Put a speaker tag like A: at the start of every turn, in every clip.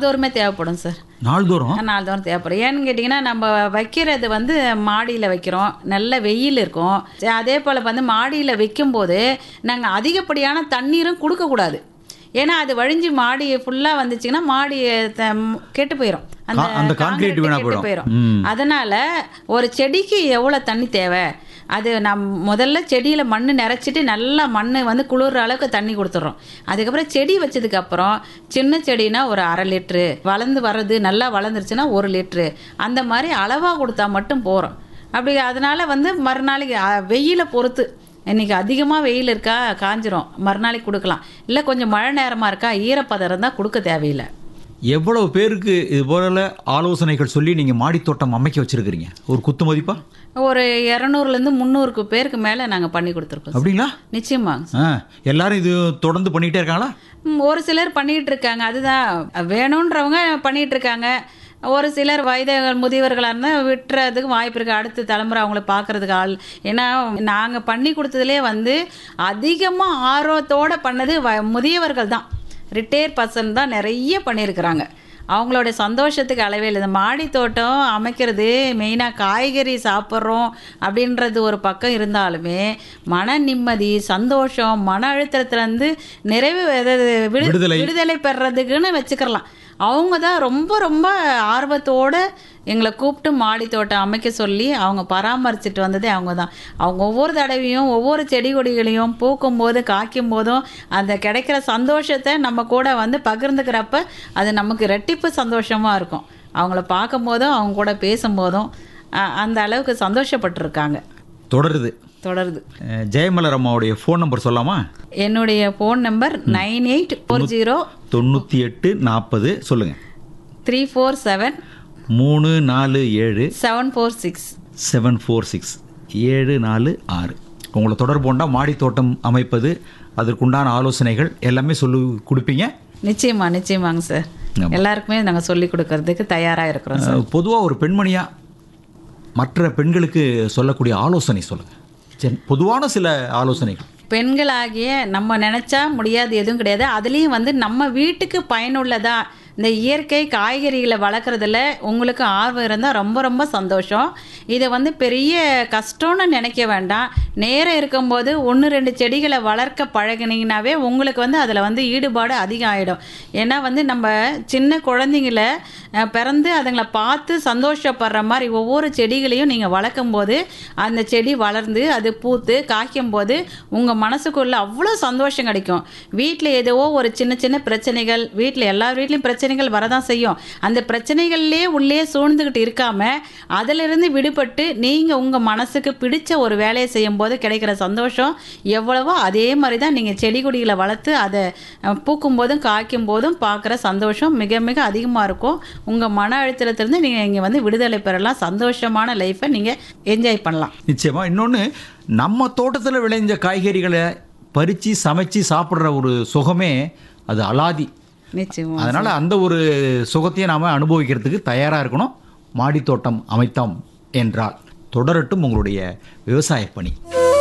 A: நாள்தோறுமே தேவைப்படும் சார்
B: நாள்தோறும்
A: நாள்தோறும் தேவைப்படும் ஏன்னு கேட்டிங்கன்னா நம்ம வைக்கிறது வந்து மாடியில் வைக்கிறோம் நல்ல வெயில் இருக்கும் சரி, அதே போல் வந்து மாடியில் வைக்கும்போது நாங்கள் அதிகப்படியான தண்ணீரும் கொடுக்கக்கூடாது ஏன்னா அது வழிஞ்சு மாடி ஃபுல்லாக வந்துச்சுன்னா மாடி த- கெட்டு போயிடும்
B: கா- அந்த concrete வீணா
A: கெட்டு
B: போயிடும். ம்.
A: அதனால ஒரு செடிக்கு எவ்வளோ தண்ணி தேவை அது நம் முதல்ல செடியில் மண் நிறச்சிட்டு நல்லா மண் வந்து குளிர்ற அளவுக்கு தண்ணி கொடுத்துட்றோம் அதுக்கப்புறம் செடி வச்சதுக்கப்புறம் சின்ன செடினா ஒரு அரை லிட்ரு வளர்ந்து வர்றது நல்லா வளர்ந்துருச்சுன்னா ஒரு லிட்ரு அந்த மாதிரி அளவாக கொடுத்தா மட்டும் போகிறோம் அப்படி அதனால வந்து மறுநாளைக்கு அ, வெயிலை பொறுத்து இன்னைக்கு அதிகமாக வெயில் இருக்கா காஞ்சிரும் மறுநாளைக்கு கொடுக்கலாம் இல்லை கொஞ்சம் மழை நேரமாக இருக்கா ஈரப்பதம் இருந்தால் கொடுக்க தேவையில்லை
B: எவ்வளவு பேருக்கு இது போல ஆலோசனைகள் சொல்லி நீங்க மாடித்தோட்டம் அமைக்க வச்சிருக்கிறீங்க ஒரு குத்து மதிப்பா
A: ஒரு இரநூறுலேருந்து முந்நூறுக்கு பேருக்கு மேலே நாங்கள் பண்ணி கொடுத்துருக்கோம் சார்.
B: அப்படிங்களா
A: நிச்சயமாங்க
B: ஆ எல்லாரும் இது தொடர்ந்து பண்ணிக்கிட்டே இருக்காங்களா
A: ம், ஒரு சிலர் பண்ணிட்டு இருக்காங்க அதுதான் வேணுன்றவங்க பண்ணிட்டு இருக்காங்க ஒரு சிலர் வயது முதியவர்களாக இருந்தால் விட்டுறதுக்கு வாய்ப்பு இருக்குது அடுத்த தலைமுறை அவங்கள பார்க்கறதுக்கு ஆள் ஏன்னா நாங்கள் பண்ணி கொடுத்ததுலே வந்து அதிகமாக ஆர்வத்தோடு பண்ணது வ முதியவர்கள் தான் ரிட்டையர் பர்சன் தான் நிறைய பண்ணியிருக்கிறாங்க அவங்களோட சந்தோஷத்துக்கு அளவே இல்லை இந்த மாடி தோட்டம் அமைக்கிறது மெயினாக காய்கறி சாப்பிட்றோம் அப்படின்றது ஒரு பக்கம் இருந்தாலுமே மன நிம்மதி சந்தோஷம் மன அழுத்தத்துலேருந்து நிறைவு அதாவது விடு-
B: விடுதலை.
A: விடுதலை பெறதுக்குன்னு வச்சுக்கலாம் அவங்க தான் ரொம்ப ரொம்ப ஆர்வத்தோடு எங்களை கூப்பிட்டு மாடி தோட்டம் அமைக்க சொல்லி அவங்க பராமரிச்சுட்டு வந்ததே அவங்க தான் அவங்க ஒவ்வொரு தடவையும் ஒவ்வொரு செடி கொடிகளையும் பூக்கும் போது காய்க்கும் போதும் அந்த கிடைக்கிற சந்தோஷத்தை நம்ம கூட வந்து பகிர்ந்துக்கிறப்ப அது நமக்கு ரெட்டிப்பு சந்தோஷமாக இருக்கும் அவங்கள பார்க்கும் போதும் அவங்க கூட பேசும்போதும் அ- அந்த அளவுக்கு சந்தோஷப்பட்டிருக்காங்க
B: தொடருது
A: தொடருது
B: அஹ், ஜெயமலர் அம்மாவுடைய ஃபோன் நம்பர் சொல்லாமா
A: என்னுடைய phone number nine eight four zero
B: தொண்ணூற்றி எட்டு நாற்பது சொல்லுங்க
A: த்ரீ ஃபோர் செவன்
B: மூணு நாலு ஏழு
A: seven four six
B: seven four six ஏழு நாலு ஆறு உங்களை தொடர்பு கொண்டா மாடி தோட்டம் அமைப்பது அதற்குண்டான ஆலோசனைகள் எல்லாமே சொல்லி கொடுப்பீங்க
A: நிச்சயமா நிச்சயமாங்க சார்
B: ஆமா.
A: எல்லாருக்குமே நாங்கள் சொல்லி கொடுக்கறதுக்கு தயாராக இருக்கிறோம் சார்
B: பொதுவாக ஒரு பெண்மணியா மற்ற பெண்களுக்கு சொல்லக்கூடிய ஆலோசனை சொல்லுங்க சரி, பொதுவான சில ஆலோசனைகள்
A: பெண்களாகிய நம்ம நினச்சா முடியாது எதுவும் கிடையாது அதுலேயும் வந்து நம்ம வீட்டுக்கு பயனுள்ளதா இந்த இயற்கை காய்கறிகளை வளர்க்குறதுல உங்களுக்கு ஆர்வம் இருந்தால் ரொம்ப ரொம்ப சந்தோஷம் இதை வந்து பெரிய கஷ்டம்னு நினைக்க வேண்டாம் நேரம் இருக்கும்போது ஒன்று ரெண்டு செடிகளை வளர்க்க பழகினீங்கனாவே உங்களுக்கு வந்து அதில் வந்து ஈடுபாடு அதிகம் ஆகிடும் ஏன்னா வந்து நம்ம சின்ன குழந்தைங்கள அஹ், பிறந்து அதுங்களை பார்த்து சந்தோஷப்படுற மாதிரி ஒவ்வொரு செடிகளையும் நீங்கள் வளர்க்கும் போது அந்த செடி வளர்ந்து அது பூத்து காய்க்கும் போது உங்கள் மனசுக்குள்ள அவ்வளோ சந்தோஷம் கிடைக்கும் வீட்டில் ஏதோ ஒரு சின்ன சின்ன பிரச்சனைகள் வீட்டில் எல்லா வீட்லேயும் பிரச்சனைகள் வரதான் செய்யும் அந்த பிரச்சனைகள்லேயே உள்ளே சூழ்ந்துக்கிட்டு இருக்காம அதிலிருந்து விடுபட்டு நீங்கள் உங்கள் மனசுக்கு பிடிச்ச ஒரு வேலையை செய்யும்போது கிடைக்கிற சந்தோஷம் எவ்வளவோ அதே மாதிரி தான் நீங்கள் செடி கொடிகளை வளர்த்து அதை அஹ், பூக்கும் போதும் காய்க்கும் போதும் பார்க்குற சந்தோஷம் மிக மிக அதிகமாக இருக்கும் உங்கள் மன அழுத்தத்திலிருந்து நீங்கள் இங்கே வந்து விடுதலை பெறலாம் சந்தோஷமான லைஃப்பை நீங்கள் என்ஜாய் பண்ணலாம்
B: நிச்சயமா இன்னொன்று நம்ம தோட்டத்தில் விளைஞ்ச காய்கறிகளை பறித்து சமைச்சு சாப்பிட்ற ஒரு சுகமே அது அலாதி
A: நிச்சயமா
B: அதனால அந்த ஒரு சுகத்தையே நாம அனுபவிக்கிறதுக்கு தயாரா இருக்கணும் மாடித்தோட்டம் அமைத்தோம் என்றால் தொடரட்டும் உங்களுடைய விவசாய பணி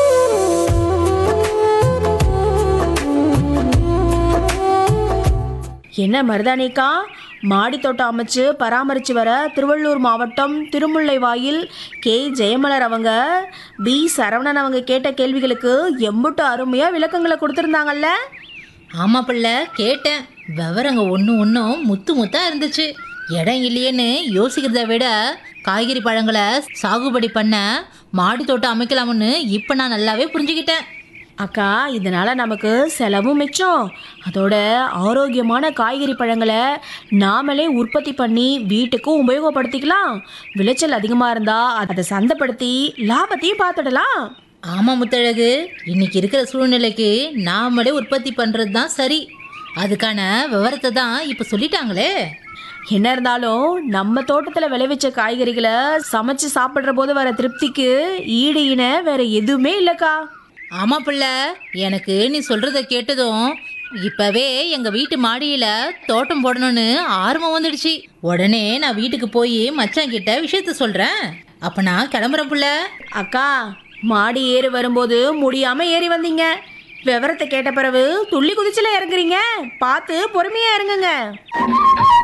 C: என்ன மருதானிக்கா மாடி தோட்டம் அமைச்சு பராமரித்து வர திருவள்ளூர் மாவட்டம் திருமுல்லைவாயில் கே ஜெயமலர் அவங்க பி சரவணன் அவங்க கேட்ட கேள்விகளுக்கு எம்புட்டு அருமையாக விளக்கங்களை கொடுத்துருந்தாங்கல்ல
D: ஆமா பிள்ளை கேட்டேன் விவரங்க ஒன்று ஒன்றும் முத்து முத்தா இருந்துச்சு இடம் இல்லையேன்னு யோசிக்கிறத விட காய்கறி பழங்களை சாகுபடி பண்ண மாடி தோட்டம் அமைக்கலாம்னு இப்போ நான் நல்லாவே புரிஞ்சுக்கிட்டேன்
C: அக்கா இதனால நமக்கு செலவும் மிச்சம் அதோட ஆரோக்கியமான காய்கறி பழங்களை நாமளே உற்பத்தி பண்ணி வீட்டுக்கும் உபயோகப்படுத்திக்கலாம் விளைச்சல் அதிகமாக இருந்தால் அதை சந்தைப்படுத்தி லாபத்தையும் பார்த்துடலாம்
D: ஆமா முத்தழகு இன்னைக்கு இருக்கிற சூழ்நிலைக்கு நாமளே உற்பத்தி பண்ணுறது தான் சரி அதுக்கான விவரத்தை தான் இப்போ சொல்லிட்டாங்களே
C: என்ன இருந்தாலும் நம்ம தோட்டத்தில் விளைவிச்ச காய்கறிகளை சமைச்சு சாப்பிட்ற போது வர திருப்திக்கு ஈடு இணை வேற எதுவுமே இல்லைக்கா
D: ஆமா பிள்ளை எனக்கு நீ சொல்றத கேட்டதும் இப்பவே எங்க வீட்டு மாடியில தோட்டம் போடணும்னு ஆர்வம் வந்துடுச்சு உடனே நான் வீட்டுக்கு போய் மச்சான் கிட்ட விஷயத்த சொல்றேன் அப்ப நான் கிளம்புறேன் புள்ள
C: அக்கா மாடி ஏறி வரும்போது முடியாம ஏறி வந்தீங்க விவரத்தை கேட்ட பிறகு துள்ளி குதிச்சுல இறங்குறீங்க பார்த்து பொறுமையா இறங்குங்க